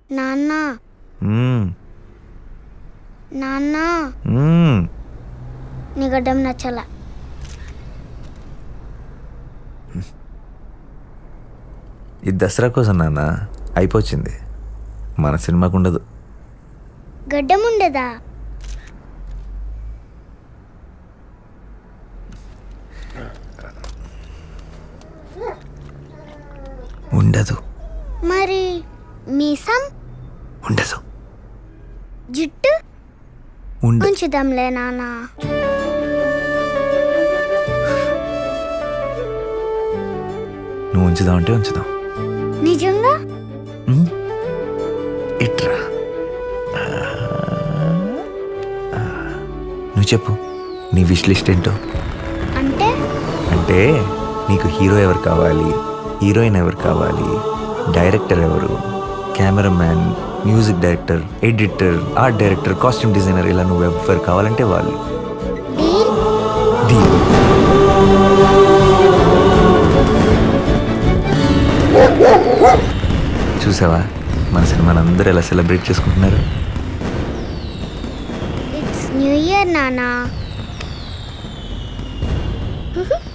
నాన్న మ్మ్. నాన్న మ్మ్. నీ గడ్డం నచ్చల ఇది దసరా కోసం నాన్న అయిపోయింది మన సినిమాకు ఉండదు గడ్డం ఉండదా ఉండదు మరి మీసం ఉండదు జుట్టు ఉండదు ఉంచుదాంలే నాన్న నువ్వు ఉంచుదాం అంటే ఉంచుదాం నిజంగా మ్మ్? ఇట్రా ఆ, ఆ. నువ్వు చెప్పు నీ విష్ లిస్ట్ ఏంటో అంటే అంటే నీకు హీరో ఎవరు కావాలి హీరోయిన్ ఎవరు కావాలి డైరెక్టర్ ఎవరు cameraman music director editor art director costume designer ఇలా నువ్వు ఎవరు కావాలంటే వాళ్ళు డీల్ డీల్ చూసావా మన సినిమాని అందరూ ఎలా సెలబ్రేట్ చేసుకుంటున్నారు ఇట్స్ న్యూ ఇయర్ నానా